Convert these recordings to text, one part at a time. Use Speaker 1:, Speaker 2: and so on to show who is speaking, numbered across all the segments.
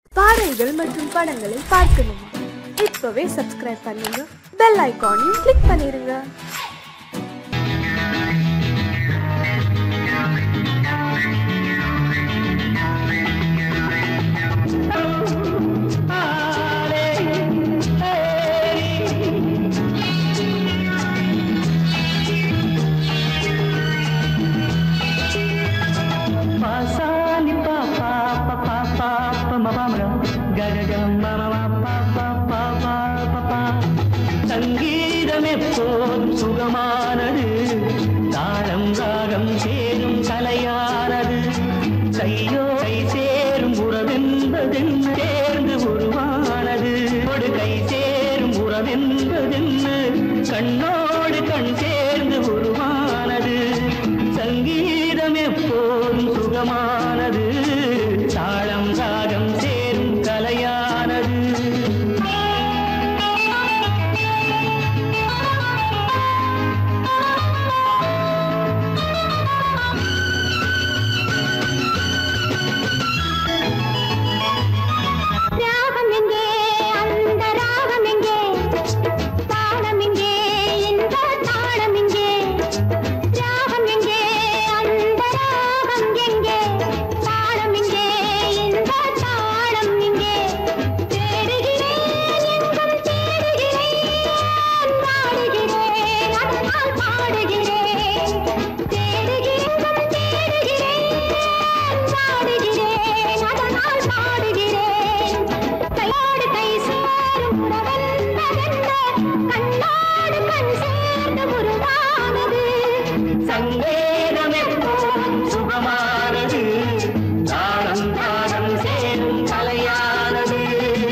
Speaker 1: பாடல்கள் மற்றும் படங்களை பார்க்கணுமா இப்பவே சப்ஸ்கிரைப் பண்ணுங்க பெல் ஐகானையும் கிளிக் பண்ணிருங்க
Speaker 2: பாசாலி பா பா பா பா பா பா ம பா ம க க க ம ம ம பா பா பா பா பா பா சங்கீதம் எப்போதும் சுகமானது தாளம் ராகம் சேரும் கலையானது கையோ கை சேரும் உறவென்பதென்ன சேர்ந்து உருவானது ஒரு கை சேரும் உறவென்பதென்ன கண்ணோடு கண் சேர்ந்து உருவானது சங்கீதம் எப்போதும் சுகமானது தாளம் ராகம் சேரும் கலையானது
Speaker 3: ராகம் எங்கே அந்த ராகம் எங்கே தாளம் எங்கே இந்த தாளம் எங்கே ராகம் எங்கே அந்த ராகம் எங்கே தாளம் எங்கே இந்த தாளம் எங்கே தேடுகிறேன் எங்கும் தேடுகிறேன் பாடுகிறேன் அதனால் பாடுகிறேன் தேடுகிறேன் எங்கும் தேடுகிறேன் பாடுகிறேன் அதனால் பாடுகிறேன் கையோடு கை சேரும் உறவென்பதென்ன கண்ணோடு கண் சேர்ந்து உருவானது
Speaker 2: சங்கேதம் எப்போதும் சுகமானது தாளம் தாளம் சேரும் கலையானது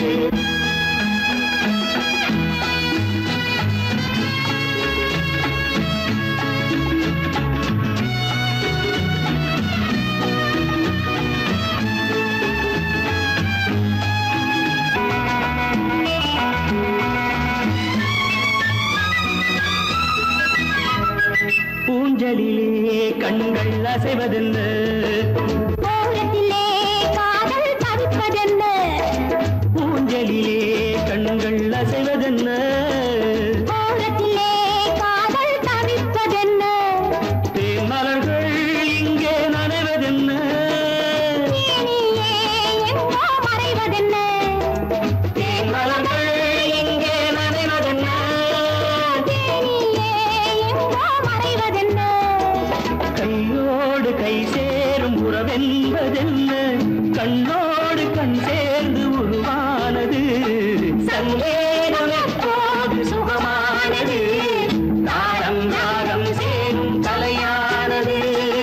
Speaker 2: பூஞ்சலிலே கண்கள் அசைவதென்ன
Speaker 3: ஓரத்திலே காதல் தவிப்பதென்ன
Speaker 2: பூஞ்சலிலே கண்கள் அசைவதென்ன
Speaker 3: ஓரத்திலே காதல் தவிப்பதென்ன
Speaker 2: தேன்மலர்கள் இங்கே நனைவதென்ன
Speaker 3: தேனியே எங்கோ மறைவதென்ன
Speaker 2: தேன்மலர்கள் இங்கே நனைவதென்ன
Speaker 3: தேனியே எங்கோ மறைவதென்ன
Speaker 2: கையோடு கை சேரும் உறவென்பதென்ன கண்ணோடு கண் சேர்ந்து உருவானது சங்கேதம் எப்போது சுகமானது தாளம் ராகம் சேரும் கலையானது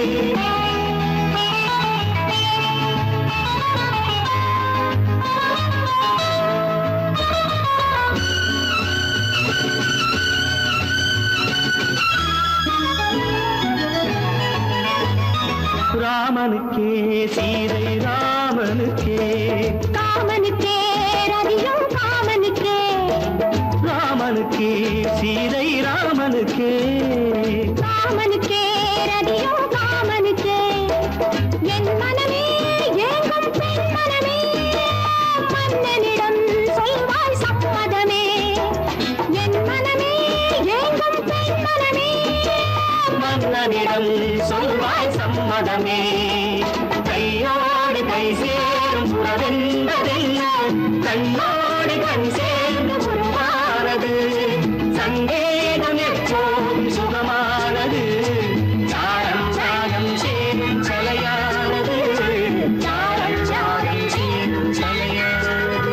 Speaker 2: ராமனுக்கே சீதை ராமனுக்கே
Speaker 3: காமனுக்கே ரதியும் காமனுக்கே
Speaker 2: ராமனுக்கே சீதை ராமனுக்கே
Speaker 3: காமனுக்கே ரதியும் காமனுக்கே என் மனமே ஏங்கும் பெண் மனமே மன்னனிடம் சொல்வாய் சம்மதமே என் மனமே ஏங்கும் பெண் மனமே
Speaker 2: மன்னனிடம் சொல்வாய் சம்மதமே கையோடு கை சேரும் உறவென்பதென்ன கண்ணோடு கண் சேர்ந்து உருவானது சங்கேதம் எப்போதும் சுகமானது தாளம் ராகம் சேரும் கலையானது தாளம் ராகம் சேரும் கலையானது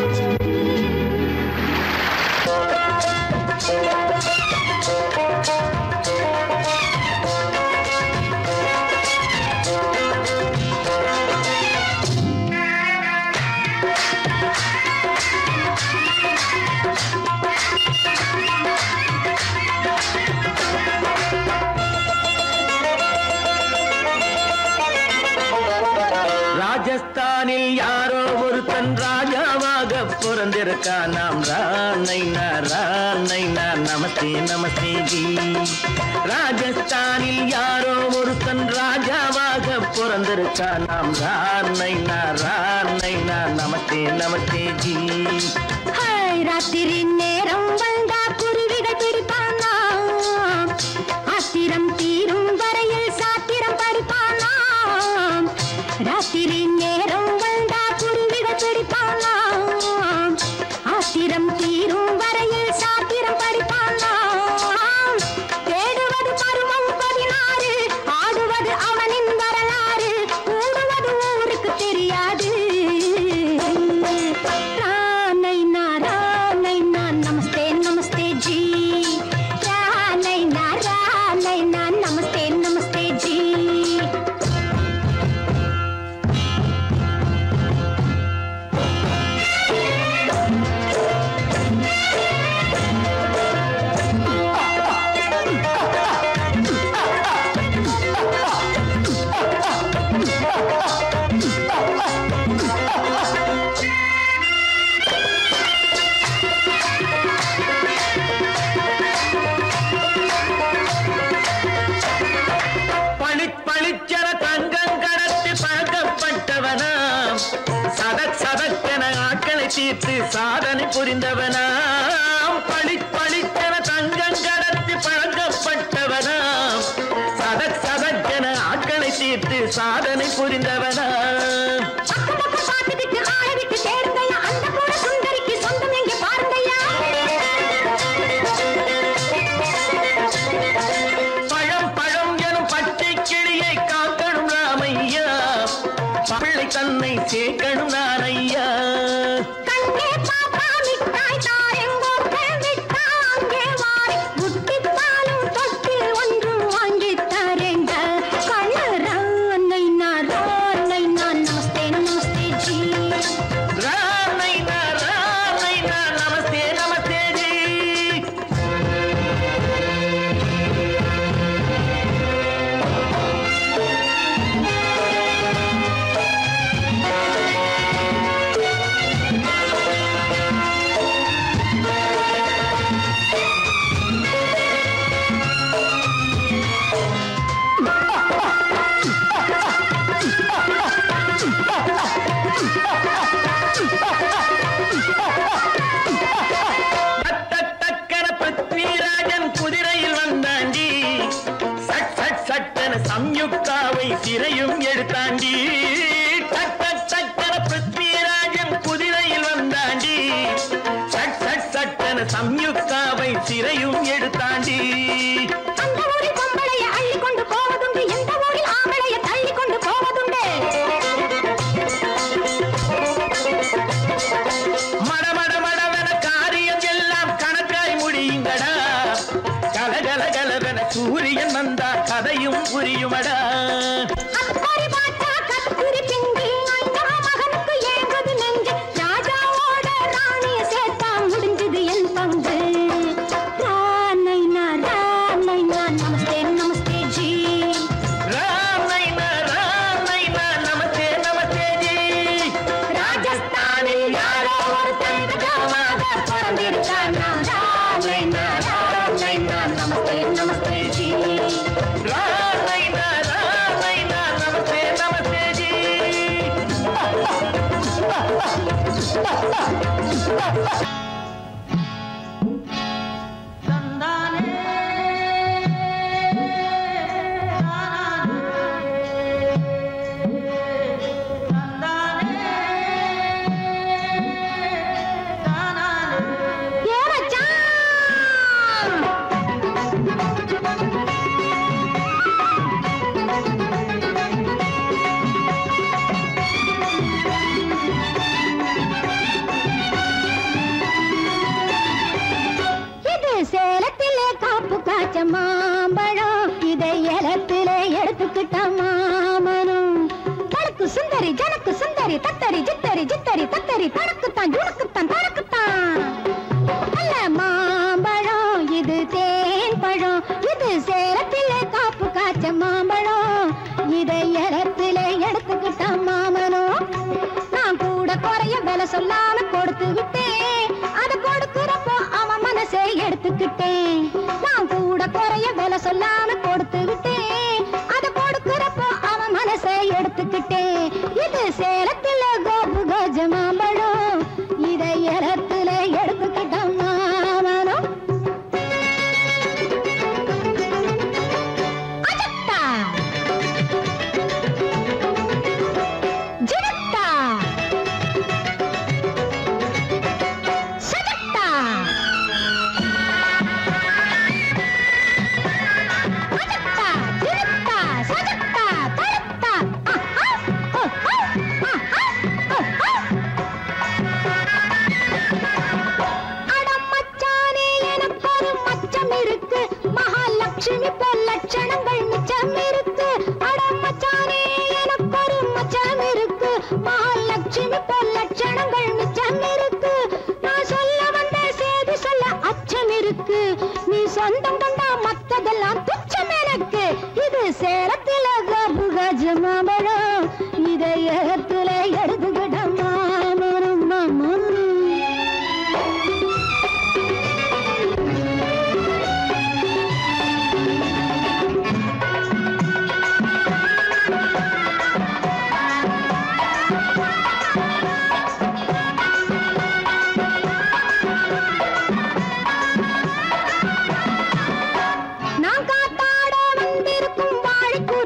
Speaker 2: ராஜஸ்தானில் யாரோ ஒருத்தன் ராஜாவாக பிறந்திருக்கா நாம் ராணைனா ராணைனா நமஸ்தே நமஸ்தே ஜி ராஜஸ்தானில் யாரோ ஒருத்தன் ராஜாவாக பிறந்திருக்கா நாம் ரானை ரானை நமஸ்தே நமஸ்தே ஜி
Speaker 3: ஹாய், ராத்திரி நேரம் வந்தா குருவிகள் பிடிப்பானா ஆத்திரம் தீரும் வரையில் சாத்திரம் படிப்பானா ராத்திரி நேரம் வந்தா குருவிகள் பிடிப்பானா ஆத்திரம் தீரும் வரையில் சாத்திரம் படிப்பானா தேடுவது பருவம் பதினாறு ஆடுவது அவனின் வரலாறு கூடுவது ஊருக்கு தெரியாது ரானைனா ரானைனா நமஸ்தே நமஸ்தே ஜி ரானைனா ரானைனா நமஸ்தே நமஸ்தே ஜி
Speaker 2: பளி பளிச்சென தங்கம் கடத்தி பழக்கப்பட்டவனாம் சதக் சதக்கென ஆட்களை தீர்த்து சாதனை புரிந்தவனாம் பளி பளிச்சென தங்கம் கடத்தி பழக்கப்பட்டவனாம் சதக் சதக்கென ஆட்களை தீர்த்து சாதனை புரிந்தவனாம்
Speaker 3: பக்கம் பக்கம் பார்த்துக்கிட்டு ஆள விட்டு தேடுங்கய்யா அந்த கூட சுந்தரிக்கு சொந்தம் எங்கே பாருங்கய்யா
Speaker 2: பழம் பழம் எனும் பச்சை கிளியை காக்கணும் ராமையா பிள்ளை தன்னை சேர்க்கணும் நானையா
Speaker 3: கண்ணே பாப்பா மிட்டாய் தாரெங்கோ விட்டா அங்கே வாரி புட்டித்தாலும் தொட்டு ஒன்று வாங்கி தரேங்க கண்ணு ரானை நான் ரானை நான் நமஸ்தே நமஸ்தே ஜி
Speaker 2: ராமைனா ராமைனா நமஸ்தே நமஸ்தே ஜி டக் டக் டக்கென பிருத்விராஜன் குதிரையில் வந்தாண்டி சட் சட் சட்டென சம்யுக்தாவை சிறையும் எடுத்தாண்டி டக் டக் டக்கென பிருத்விராஜன் குதிரையில் வந்தாண்டி சட் சட் சட்டென சம்யுக்தாவை சிறையும் எடுத்தாண்டி
Speaker 3: அந்த ஊரில் பொம்பளைய அள்ளி கொண்டு போவதுண்டு எந்த ஊரில் ஆம்பளைய தள்ளி கொண்டு போவதுண்டு
Speaker 2: மட மட மடவென காரியம் எல்லாம் கணக்காய் முடியுங்கடா கலகல கலவென சூரியன் வந்தா கதையும் புரியுமடா
Speaker 3: அக்கறை பார்த்தா கத்துரி பிங்கி ஐயா மகனுக்கு ஏங்குது நெஞ்சு ராஜாவோட ராணிய சேர்த்தா முடிஞ்சது என் பங்கு ரானைனா ரானைனா நமஸ்தே நமஸ்தே ஜி
Speaker 2: ராமைனா ராமைனா நமஸ்தே நமஸ்தே ஜி
Speaker 3: ராஜஸ்தானில் யாரோ ஒருத்தன் கஜாமாக பிறந்திருக்கானா ரானைனா ரானைனா நமஸ்தே நமஸ்தே ஜி
Speaker 2: ராமைனா ராமைனா நமஸ்தே நமஸ்தே ஜி
Speaker 3: ஏ மச்சான் இது சேலத்திலே காப்பு காய்ச்ச மாம்பழம் இதை ஏலத்திலே எடுத்துக்கிட்ட மாமனும் தனக்கு சுந்தரி ஜனக்கு சுந்தரி தத்தரி ஜித்தரி ஜித்தரி தத்தரி தனக்குத்தான் ஜுனக்குத்தான் தனக்குத்தான் நல்ல மாம்பழம் இது தேன் பழம் இது சேலத்திலே காப்பு காய்ச்ச மாம்பழம் இதை ஏலத்திலே எடுத்துக்கிட்ட மாமனும் நான் கூட குறைய விலை சொல்லாம கொடுத்து விட்டேன் அது கொடுக்கிறப்போ அவன் மனசை எடுத்துக்கிட்டேன் நான் கூட குறைய விலை சொல்லாம கொடுத்து விட்டேன் அது கொடுக்கிறப்போ அவன் மனசை சொந்தம் கண்டா மத்ததெல்லாம் துச்சம் எனக்கு இது சேலத்தில கஜமாம்பழம் இதயத்துல எடுத்துக்கிட்ட மாமரம் மாமரம் நான் காத்தாட வந்திருக்கும் வாழைக்குடி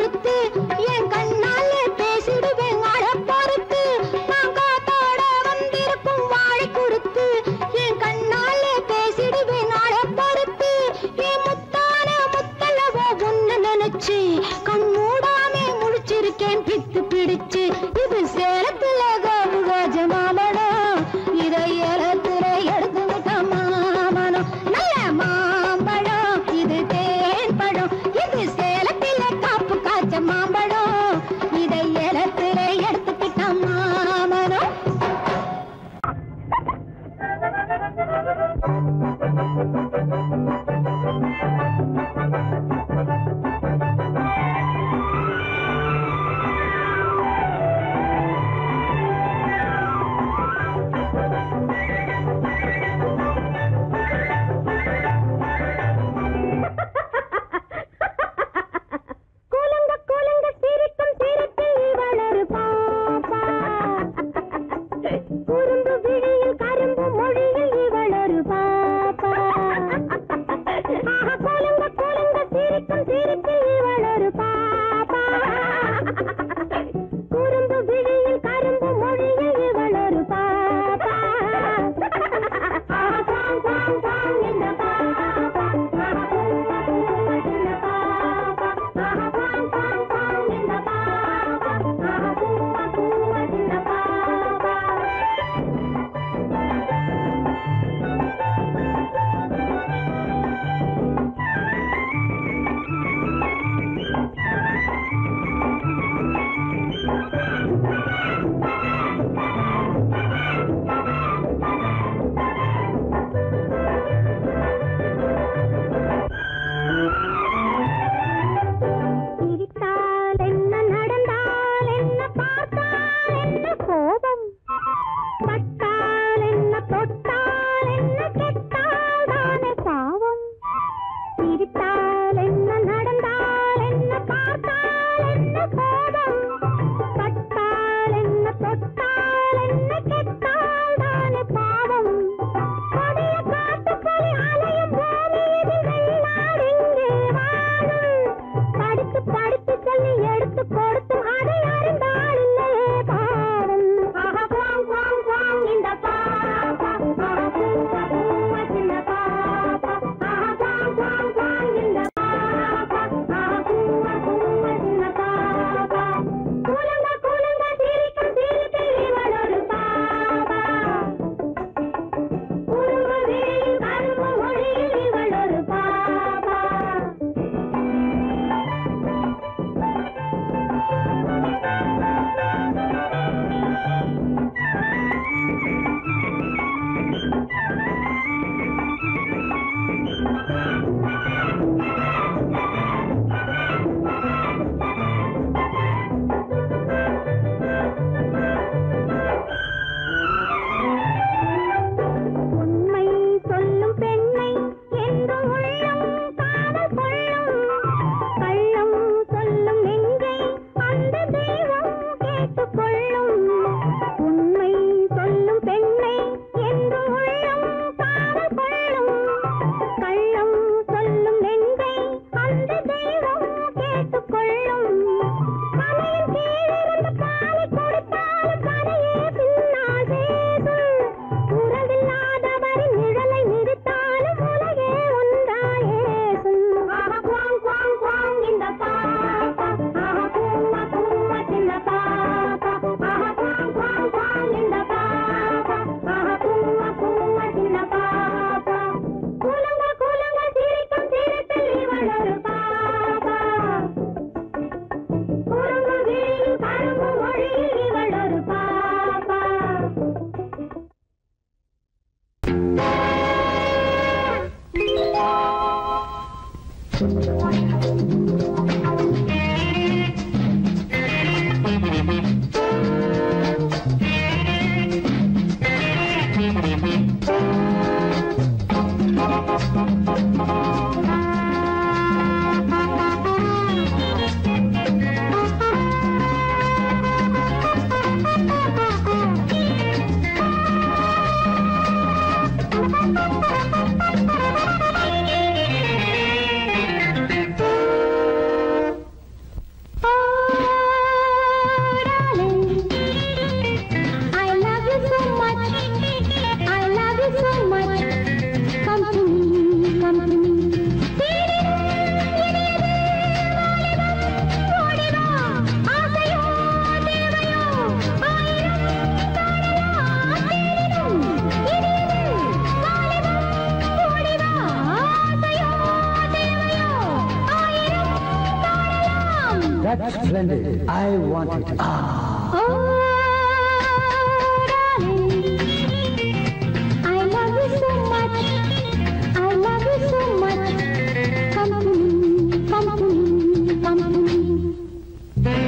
Speaker 3: I love you so much. I love you so much. Come to me, come to me. ஓடிவா, ஆசையோ, தேவையோ, ஆயிரம் தாழலாம், தேடிடும், இனியது, வாலிபம், ஓடிவா, ஆசையோ, தேவையோ, ஆயிரம் தாழலாம்.
Speaker 4: That's splendid. I want it. Ah.
Speaker 3: Oh, darling, I love you so much. I love you so much. Come to me, come to me, come to me.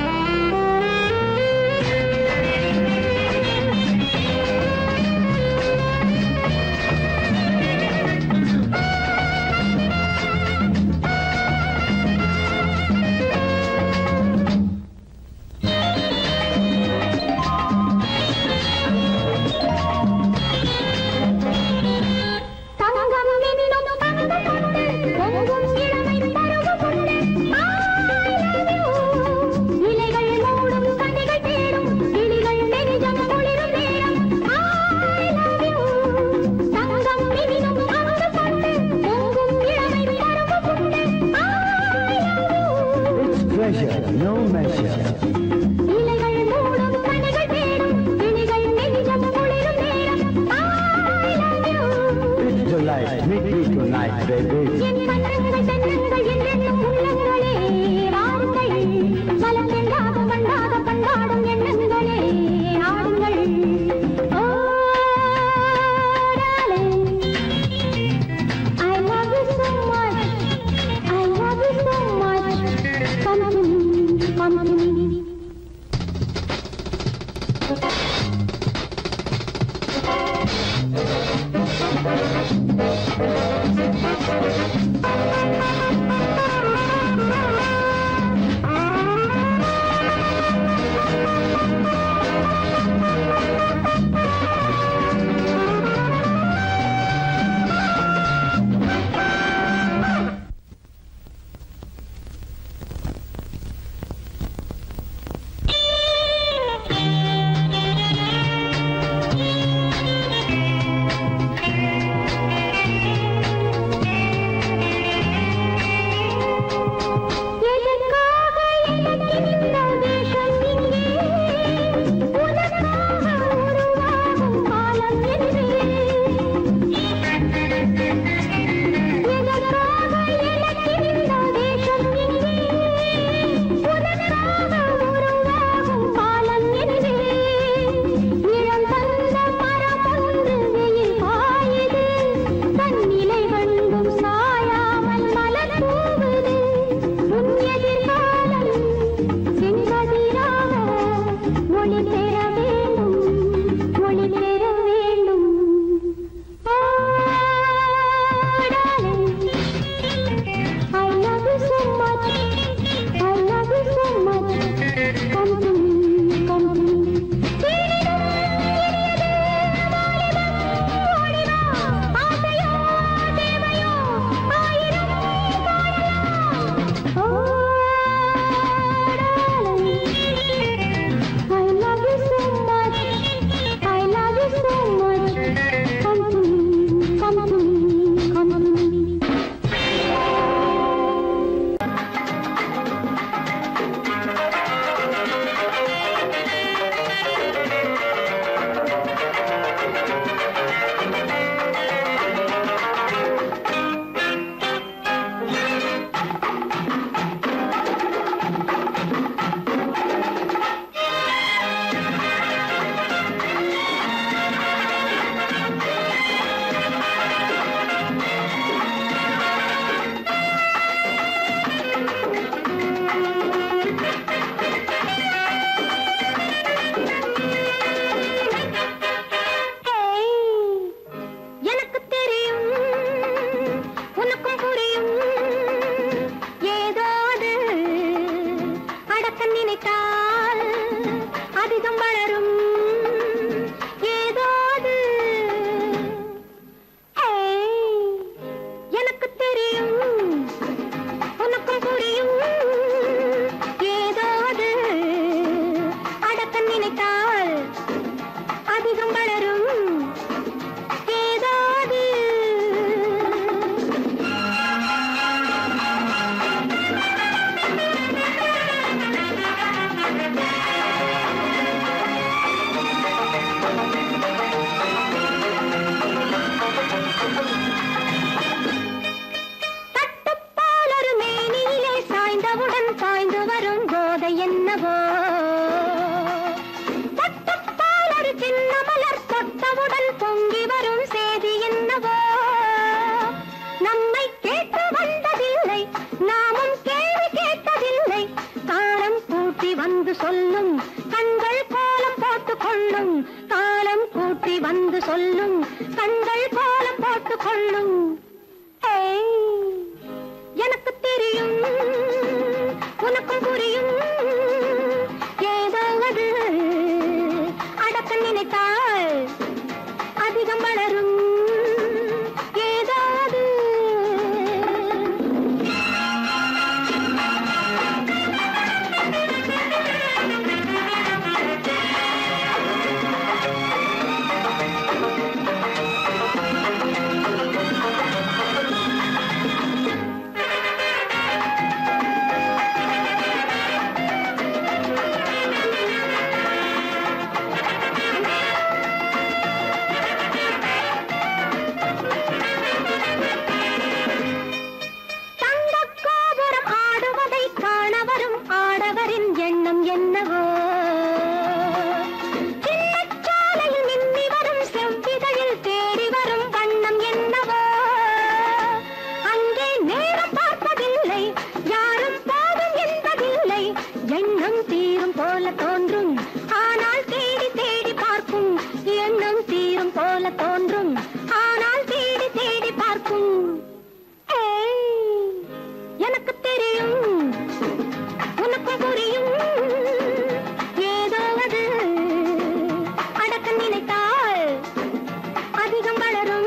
Speaker 3: தங்கம் என்னும் தங்க கொண்டு பொங்கும் இளமை பருவ கொண்டு I love you. இலைகள் மூடும் கனிகள் தேடும் கிளிகள் நெஞ்சம் குளிரும் நேரம் I love you. தங்கம் என்னும் தங்க கொண்டு பொங்கும் இளமை பருவ கொண்டு I love you.
Speaker 4: It's pleasure, no measure.
Speaker 3: இலைகள் மூடும் கனிகள் தேடும் கிளிகள் நெஞ்சம் குளிரும் நேரம் I love you.
Speaker 4: It's delight. Meet me tonight, baby.
Speaker 3: என் கண்ணங்கள் தென்னங்கள் என்றென்னும் உள்ளங்களே வாருங்கள் மலம் தென்றாக கண்டாக பண்பாடும் எண்ணங்களே ஆடுங்கள் ஓ darling, I love you so much. I love you so much. Come to me, come to me. பொங்கி வரும் செய்தி என்னவோ நம்மை கேட்டு வந்ததில்லை நாமும் கேள்வி கேட்டதில்லை காலம் கூட்டி வந்து சொல்லும் கண்கள் கோலம் போட்டு கொள்ளும் காலம் கூட்டி வந்து சொல்லும் கண்கள் கோலம் போட்டு கொள்ளும் ஏய், எனக்கு தெரியும் உனக்கும் புரியும் ஏதாவது அடக்க நினைத்தால் அதிகம் வளரும் ஏதாவது தங்கக் கோபுரம் ஆடுவதை காண வரும் ஆடவரின் எண்ணம் என்னவோ சின்னச் சாலையில் மின்னி வரும் செவ்விதழில் தேடி வரும் வண்ணம் என்னவோ அங்கே நேரம் பார்ப்பதில்லை யாரும் போதும் என்பதில்லை எண்ணம் தீரும் போல தோன்றும் ஆனால் தேடி தேடி பார்க்கும் எண்ணம் தீரும் போல தோன்றும் ஆனால் தேடி தேடி பார்க்கும் ஏய், எனக்கு தெரியும் உனக்கு புரியும் ஏதாவது அடக்க நினைத்தால் அதிகம் வளரும்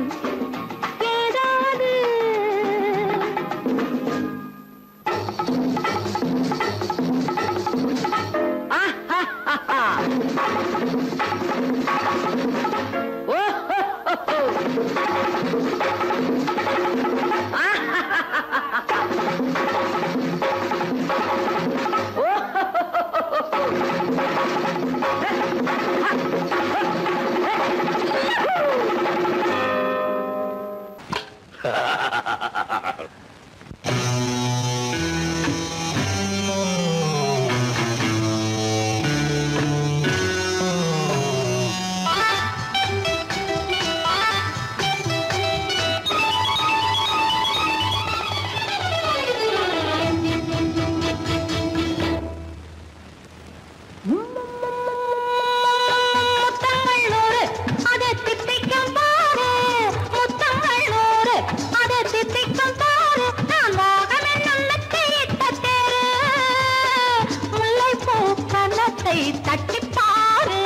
Speaker 3: ஏதாவது முத்தங்கள் நூறு அதை தித்திக்கும் பாரு முத்தங்கள் நூறு அதை தித்திக்கும் பாரு நான் மோகம் என்னும் மெத்தையிட்ட தேரு முல்லைப்பூ கன்னத்தை தட்டிப் பாரு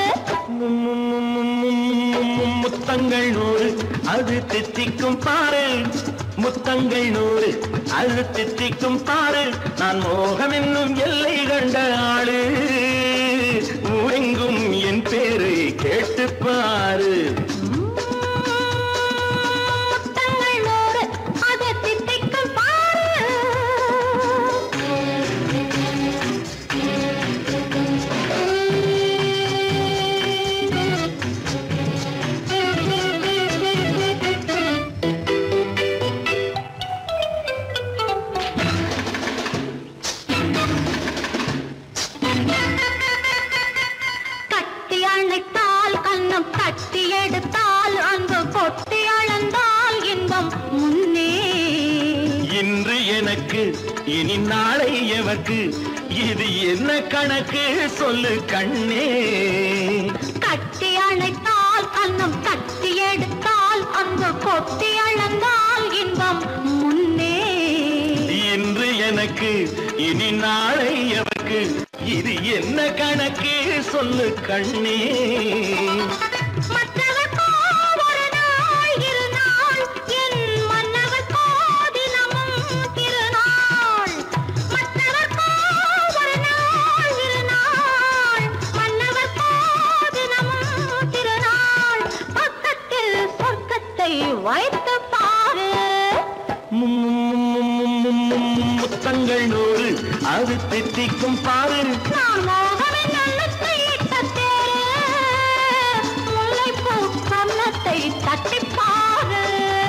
Speaker 2: முத்தங்கள் நூறு அது தித்திக்கும் பாரு முத்தங்கள் நூறு அது தித்திக்கும் பாரு நான் மோகம் என்னும் எல்லை கண்ட ஆளு ஊரெங்கும் என் பேரை கேட்டு பாரு
Speaker 3: முத்தங்கள் நூறு அதை தித்திக்கும் பாரு கட்டி அணைத்தால் கண்ணம் கட்டி எடுத்தால் அன்பு கொட்டி அளந்தால் இன்பம் முன்னே
Speaker 2: இன்று எனக்கு இனி நாளை எவர்க்கு இது என்ன கணக்கு சொல்லு கண்ணே
Speaker 3: கட்டி அணைத்தால் கண்ணம் கட்டி எடுத்தால் அன்பு கொட்டி அளந்தால் இன்பம் முன்னே
Speaker 2: இன்று எனக்கு இனி நாளை எவர்க்கு இது என்ன கணக்கு சொல்லு கண்ணே
Speaker 3: மற்றவர்க்கோ ஒரு நாள் இரு நாள் என் மன்னவர்க்கோ தினமும் திருநாள் மற்றவர்க்கோ ஒரு நாள் இரு நாள் மன்னவர்க்கோ தினமும் திருநாள் பக்கத்தில் சொர்க்கத்தை வைத்து பாரு
Speaker 2: முத்தங்கள் நூறு அது தித்திக்கும் பாரு
Speaker 3: நான் மோகமே நல்லத்தை இட்ட தேரு முல்லைப்பூ கன்னத்தை தட்டிப் பாரு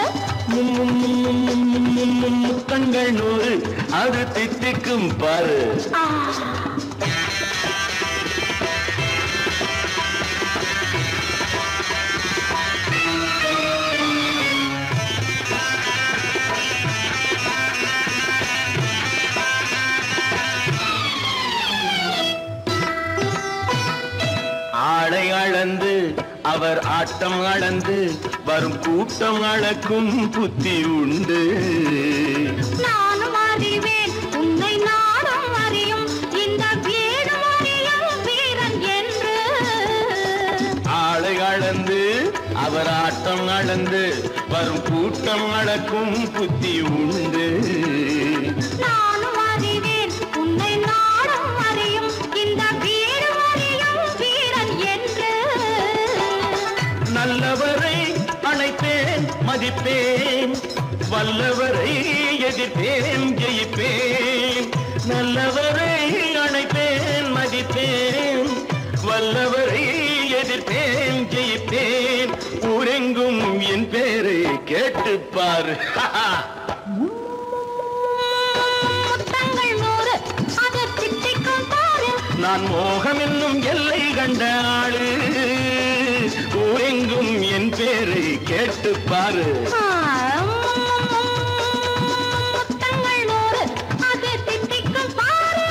Speaker 2: முத்தங்கள் நூறு அது தித்திக்கும் பாரு
Speaker 3: ஆ
Speaker 2: அவர் ஆட்டம் அளந்து வரும் கூட்டம் அளக்கும் புத்தி உண்டு
Speaker 3: நானும் அறிவேன் உன்னை நானும் அறியும் இந்த வீடும் அறியும் வீரன் என்று
Speaker 2: ஆளை அளந்து அவர் ஆட்டம் அளந்து வரும் கூட்டம் அளக்கும் புத்தி உண்டு
Speaker 3: நானும் அறிவேன் உன்னை நானும் அறியும் இந்த வீடும் அறியும் வீரன் என்று
Speaker 2: நல்லவரை அழைப்பேன் மதிப்பேன் வல்லவரை எதிர்ப்பேன் ஜெயிப்பேன் நல்லவரை அழைப்பேன் மதிப்பேன் வல்லவரை எதிர்ப்பேன் ஜெயிப்பேன் ஊரெங்கும் என் பேரை கேட்டுப்பார்
Speaker 3: முத்தங்கள் நூறு அது திட்டிக்கும் பாரு
Speaker 2: நான் மோகம் என்னும் எல்லை கண்ட ஆளு ஊரெங்கும் என் பேரை கேட்டுப்பாரு
Speaker 3: முத்தங்கள் நூறு அது திட்டிக்கும் பாரு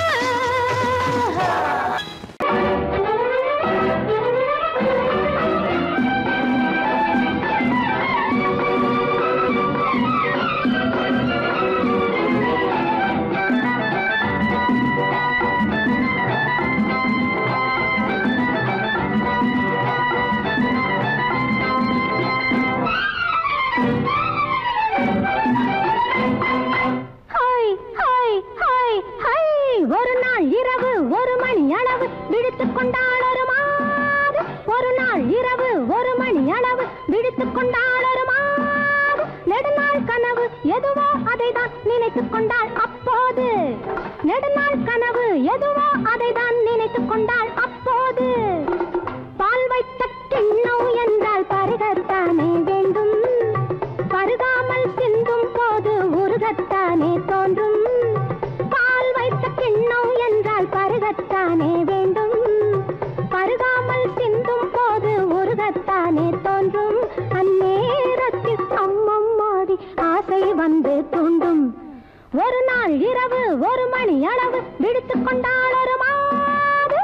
Speaker 3: ஹாய் ஹாய் ஹாய் ஹாய் ஒரு நாள் இரவு ஒரு மணி அளவு விழித்துக் கொண்டாள் ஒரு மாது ஒரு நாள் இரவு ஒரு மணி அளவு விழித்துக் கொண்டாள் ஒரு மாது நெடுநாள் கனவு எதுவோ அதை தான் நினைத்துக் கொண்டாள் அப்போது நெடுநாள் கனவு எதுவோ அதை தான் நினைத்துக் கொண்டாள் அப்போது பால் வைத்த கிண்ணம் என்றால் பருகத்தானே வேண்டும் பருகாமல் சிந்தும் போது உருகத்தானே தோன்றும் பால் வைத்த கிண்ணம் என்றால் பருகத்தானே வேண்டும் பருகாமல் சிந்தும் போது உருகத்தானே தோன்றும் அந்நேரத்தில் அம்மம்மாடி ஆசை வந்து தூண்டும் ஒரு நாள் இரவு ஒரு மணி அளவு விடுத்துக் கொண்டாள் ஒரு மாது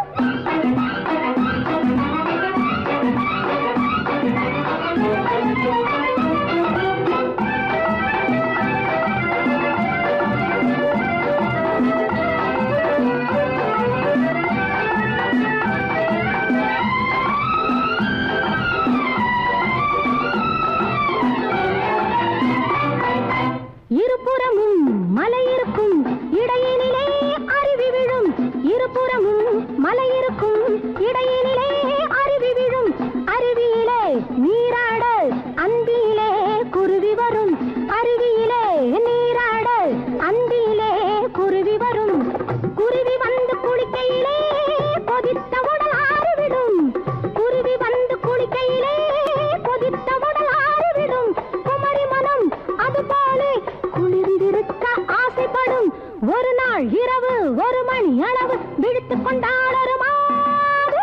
Speaker 3: இருபுறமும் மலை இருக்கும் இடையினிலே அருவி விழும் இருபுறமும் மலை இருக்கும் இடையினிலே அருவி விழும் அருவியிலே நீராட அந்தியிலே குருவி வரும் அருவியிலே நீராட அந்தியிலே குருவி வரும் குருவி வந்து குளிக்கையிலே கொதித்த உடல் ஆறிவிடும் குருவி வந்து குளிக்கையிலே கொதித்த உடல் ஆறிவிடும் குமரி மனம் அதுபோலே குளிர்ந்திருக்க ஆசைப்படும் ஒரு நாள் இரவு ஒரு மணி அளவு விழித்துக் கொண்டாள் ஒரு மாது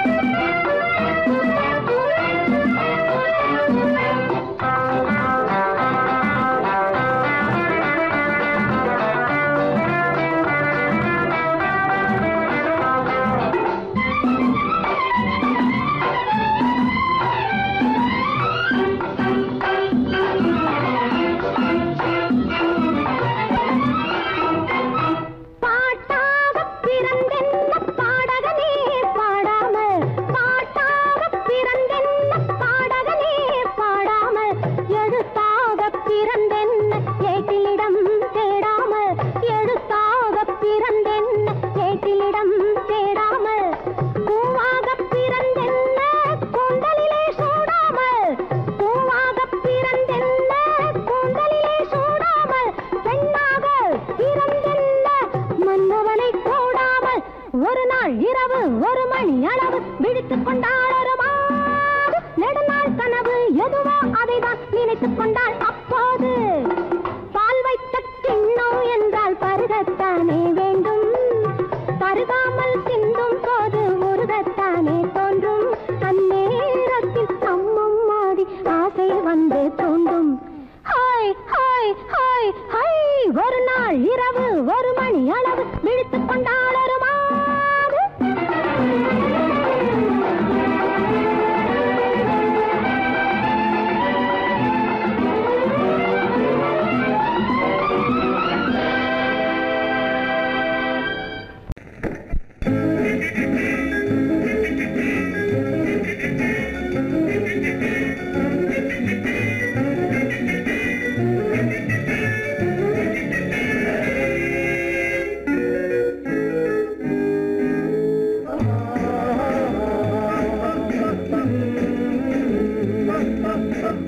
Speaker 3: பாட்டாக பிறந்தென்ன பாடகனே பாடாமல் பாட்டாக பிறந்தென்ன பாடகனே பாடாமல் எழுத்தாக பிறந்தென்ன ஏட்டிலிடம் தேடாமல் எழுத்தாக பிறந்தென்ன ஏட்டிலிடம் தேடாமல் பூவாக பிறந்தென்ன கூந்தலிலே சூடாமல் பூவாக பிறந்தென்ன கூந்தலிலே சூடாமல் பெண்ணாக பிறந்தென்ன மன்னவனை கூடாமல் ஒரு நாள் இரவு ஒரு மணி அளவு விழித்துக் கொண்டாள் ஒரு மாது நெடுநாள் கனவு எதுவோ அதை தான் நினைத்துக் கொண்டாள் அப்போது பால் வைத்த கிண்ணம் என்றால் பருகத்தானே வேண்டும் பருகாமல் சிந்தும் போது முருகத்தானே தோன்றும் அந்நேரத்தில் அம்மம்மாடி ஆசை வந்து தோன்றும் ஹாய் ஹாய் ஹாய் ஹாய் ஒரு நாள் இரவு ஒரு மணி அளவு விழித்துக் கொண்டாள் ஒரு மாது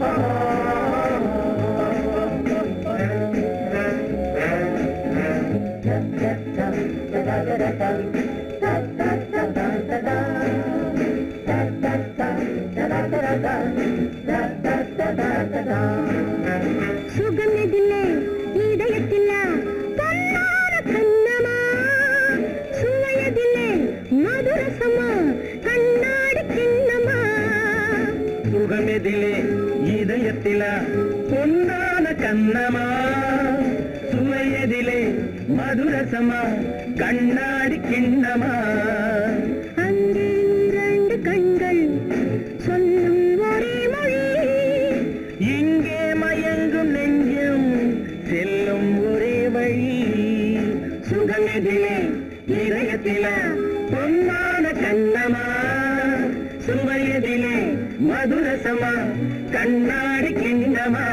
Speaker 3: சுகம் எதிலே இதயத்தில பொன்னார கண்ணமா சுவையதிலே மதுரசமா கண்ணாடி கிண்ணமா
Speaker 2: சுகமெதிலே இதயத்தில பொன்னான கண்ணமா சுவையதிலே மதுரசமா கண்ணாடி கிண்ணமா
Speaker 3: அங்கே இரண்டு கண்கள் சொல்லும் ஒரே மொழி
Speaker 2: இங்கே மயங்கும் நெஞ்சும் செல்லும் ஒரே வழி சுகமெதிலே இதயத்தில பொன்னான கண்ணமா சுவையதிலே மதுரசமா கண்ணாடி கிண்ணமா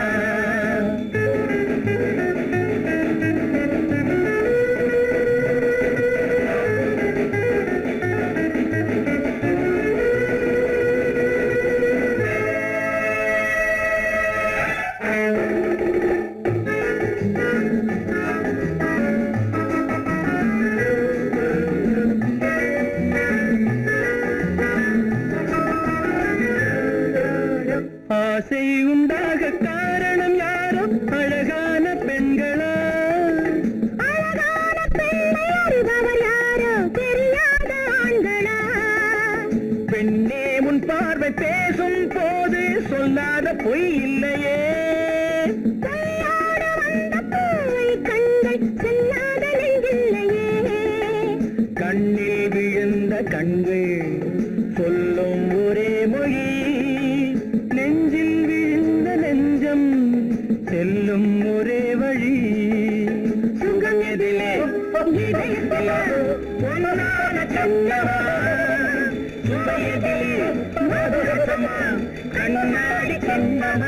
Speaker 2: ஆசை உண்டாக காரணம் யாரோ அழகான பெண்களா
Speaker 3: அழகான பெண்ணை அறிபவர் யாரோ தெரியாத ஆண்களா
Speaker 2: பெண்ணே உன் பார்வை பேசும் போது சொல்லாத பொய் இல்லையே
Speaker 3: கையோட வந்த பூவை கண்கள் செல்லாத நெஞ்சில்லையே
Speaker 2: கண்ணில் விழுந்த கண்கள் சொல்லும் ஒரே மொழி நெஞ்சில் விழுந்த நெஞ்சம் செல்லும் ஒரே வழி சுகம் எதிலே இதயத்திலே பொன்னான கண்ணமா சுவையதிலே மதுரசமா கண்ணாடி கண்ணமா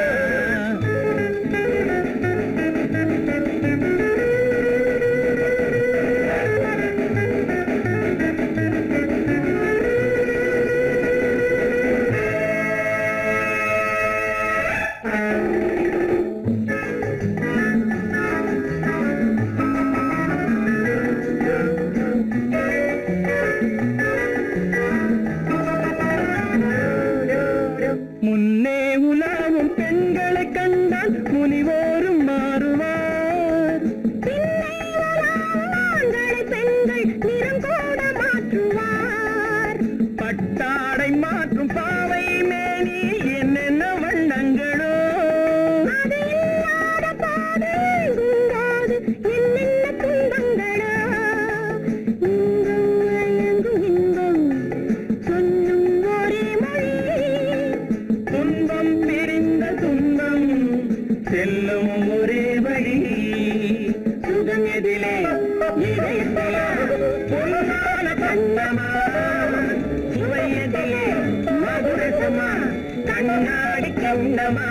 Speaker 2: முன்னே உலாவும் பெண்களை கண்டால் முனிவோரும் மாறுவார்
Speaker 3: பின்னை உலாவும் ஆண்களை பெண்கள் நிறம் கூட மாற்றுவார்
Speaker 2: பட்டாடை மாற்றும் பாவை மேனி என்னென்ன வண்ணங்களோ
Speaker 3: அது இல்லாத போது எங்குங்காது என்னென்ன துன்பங்களோ இங்கும் அயங்கும் இன்பம் சொல்லும் ஒரே மொழி
Speaker 2: துன்பம் பிரிந்த துன்பம் செல்லும் ஒரே வழி சுகம் எதிலே இதயத்திலே பொன்னான கண்ணமா சுவையதிலே மதுரசமா கண்ணாடி கண்ணமா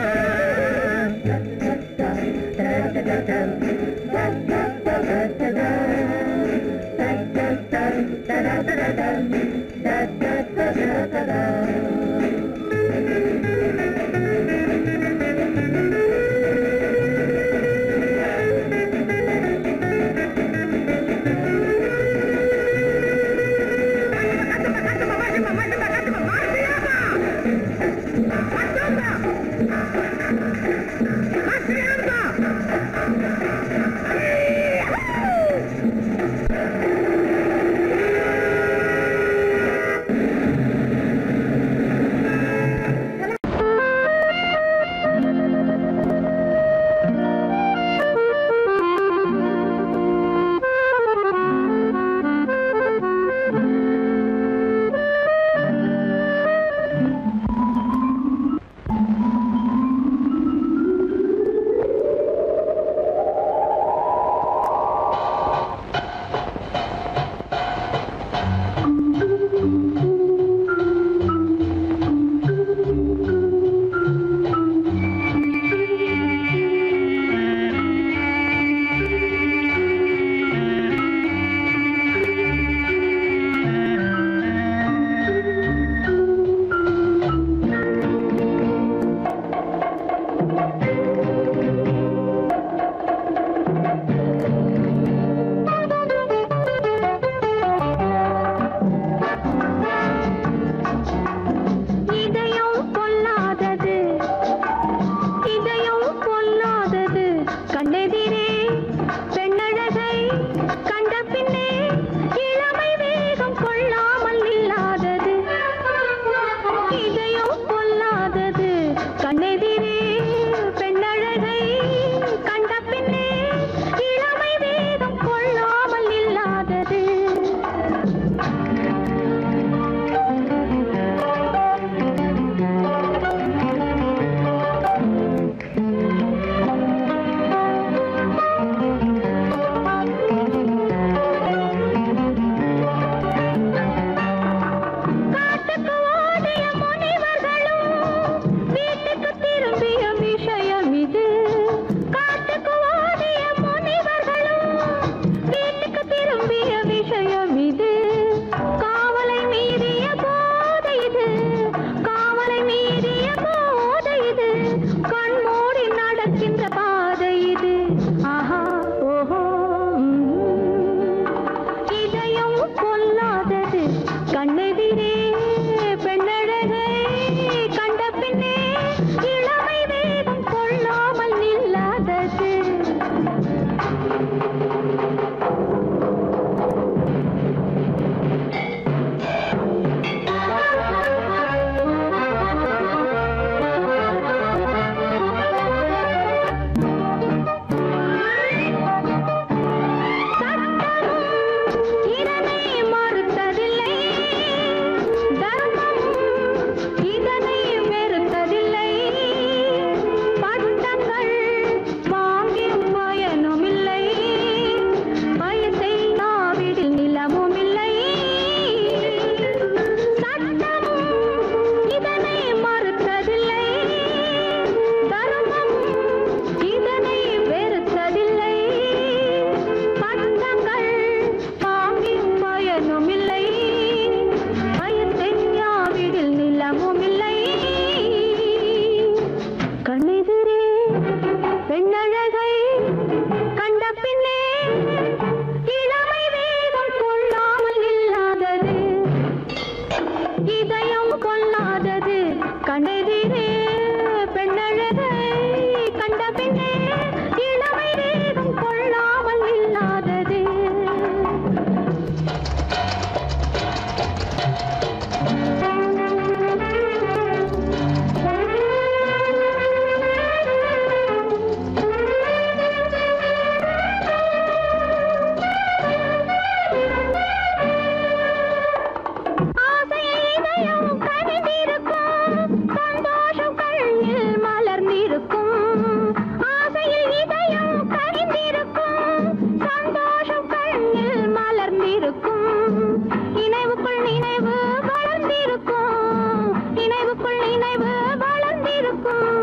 Speaker 3: Hacienda!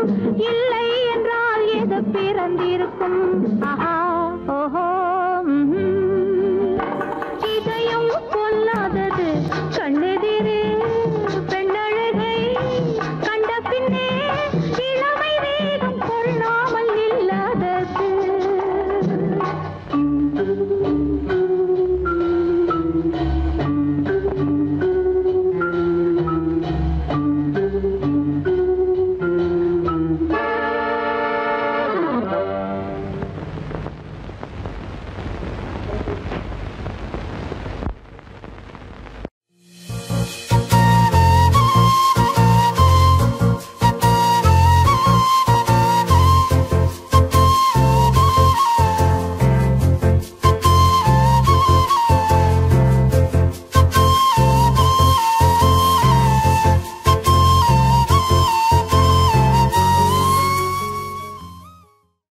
Speaker 3: இல்லை என்றால் எது பிறந்திருக்கும் ஆஹா ஓஹோ